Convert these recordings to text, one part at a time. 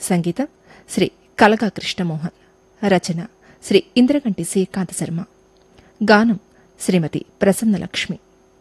సంగీతం శ్రీ కలగా కృష్ణమోహన్ రచన శ్రీ ఇంద్రగంటి శ్రీకాంత శర్మ గానం శ్రీమతి ప్రసన్నలక్ష్మి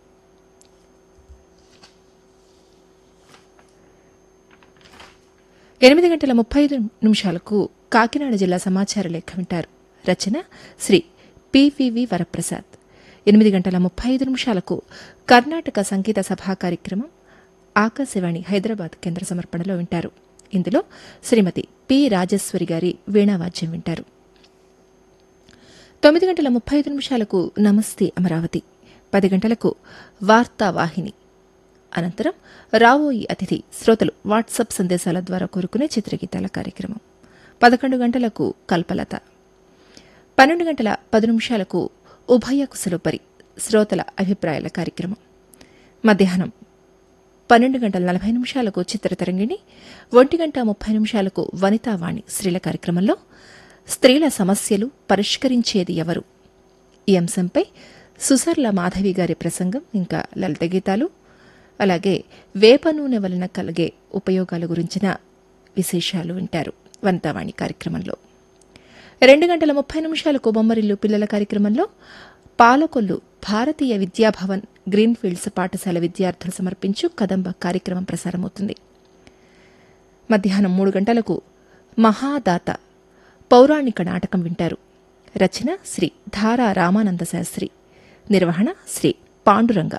ఎనిమిది గంటల ముప్పై ఐదు నిమిషాలకు కాకినాడ జిల్లా సమాచార లేఖ వింటారు రచన శ్రీ పివివి వరప్రసాద్ ఎనిమిది గంటల ముప్పై ఐదు నిమిషాలకు కర్ణాటక సంగీత సభా కార్యక్రమం ఆకాశవాణి హైదరాబాద్ కేంద్ర సమర్పణలో వింటారు ఇందులో శ్రీమతి పి రాజేశ్వరి గారి వీణావాద్యం వింటారు తొమ్మిది గంటల ముప్పై ఐదు నిమిషాలకు నమస్తే అమరావతి పది గంటలకు వార్తా వాహిని అనంతరం రావోయి అతిథి శ్రోతలు వాట్సాప్ సందేశాల ద్వారా కోరుకునే చిత్రగీతాల కార్యక్రమం పదకొండు గంటలకు కల్పలత పన్నెండు గంటల పది నిమిషాలకు ఉభయ కుశలోపరి శ్రోతల అభిప్రాయాల కార్యక్రమం మధ్యాహ్నం పన్నెండు గంటల నలభై నిమిషాలకు చిత్రతరంగిణి ఒంటి గంట ముప్పై నిమిషాలకు వనితావాణి స్త్రీల కార్యక్రమంలో స్త్రీల సమస్యలు పరిష్కరించేది ఎవరు ఈ అంశంపై సుసర్ల మాధవి గారి ప్రసంగం ఇంకా లలిత గీతాలు అలాగే వేప నూనె వలన కలిగే ఉపయోగాల గురించిన విశేషాలు వింటారు వనితావాణి కార్యక్రమంలో రెండు గంటల ముప్పై నిమిషాలకు బొమ్మరిల్లు పిల్లల కార్యక్రమంలో పాలకొల్లు భారతీయ విద్యాభవన్ గ్రీన్ఫీల్డ్స్ పాఠశాల విద్యార్థులు సమర్పించు కదంబ కార్యక్రమం ప్రసారమవుతుంది మధ్యాహ్నం మూడు గంటలకు మహాదాత పౌరాణిక నాటకం వింటారు రచన శ్రీ ధారా రామానంద శాస్త్రి నిర్వహణ శ్రీ పాండురంగ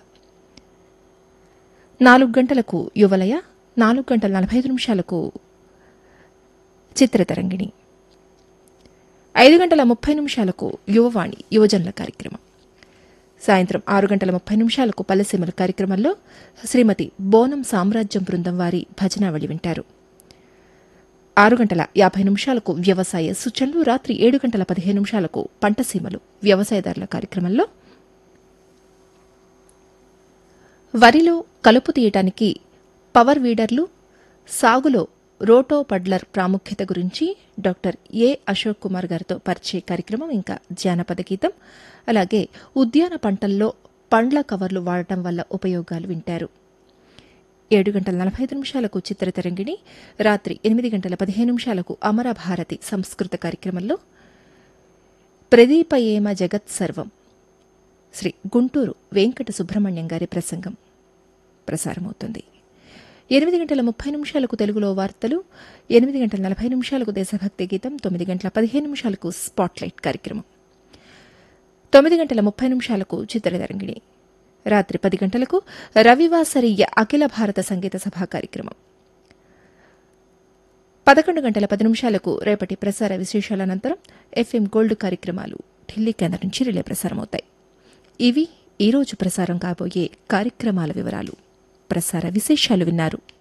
నాలుగు గంటలకు యువలయ నాలుగు గంటల నలభై ఐదు నిమిషాలకు చిత్రతరంగిణి ఐదు గంటల ముప్పై నిమిషాలకు యువవాణి యువజనుల కార్యక్రమం సాయంత్రం ఆరు గంటల ముప్పై నిమిషాలకు పల్లెసీమల కార్యక్రమంలో శ్రీమతి బోనం సామ్రాజ్యం బృందం వారి భజనావళి వింటారు ఆరు గంటల యాభై నిమిషాలకు వ్యవసాయ సూచనలు రాత్రి ఏడు గంటల పదిహేను నిమిషాలకు పంటసీమలు వ్యవసాయదారుల కార్యక్రమంలో వరిలో కలుపు తీయటానికి పవర్ వీడర్లు సాగులో రోటో పడ్లర్ ప్రాముఖ్యత గురించి డాక్టర్ ఏ అశోక్ కుమార్ గారితో పరిచయ కార్యక్రమం ఇంకా జానపద గీతం అలాగే ఉద్యాన పంటల్లో పండ్ల కవర్లు వాడటం వల్ల ఉపయోగాలు వింటారు ఏడు గంటల నలభై ఐదు నిమిషాలకు చిత్రతరంగిణి రాత్రి ఎనిమిది గంటల పదిహేను నిమిషాలకు అమరభారతి సంస్కృత కార్యక్రమంలో ప్రదీపయేమ జగత్ సర్వం శ్రీ గుంటూరు వెంకట సుబ్రహ్మణ్యం గారి ప్రసంగం ప్రసారమవుతుంది ఎనిమిది గంటల ముప్పై నిమిషాలకు తెలుగులో వార్తలు ఎనిమిది గంటల నలభై నిమిషాలకు దేశభక్తి గీతం తొమ్మిది గంటల పదిహేను నిమిషాలకు స్పాట్లైట్ కార్యక్రమం తొమ్మిది గంటల ముప్పై నిమిషాలకు చిత్రతరంగిణి రాత్రి పది గంటలకు రవివాసరీయ అఖిల భారత సంగీత సభా కార్యక్రమం పదకొండు గంటల పది నిమిషాలకు రేపటి ప్రసార విశేషాల అనంతరం ఎఫ్ఎం గోల్డ్ కార్యక్రమాలు ఢిల్లీ కేంద్రం నుంచి రిలే ప్రసారమవుతాయి ఇవి ఈరోజు ప్రసారం కాబోయే కార్యక్రమాల వివరాలు ప్రసార విశేషాలు విన్నారు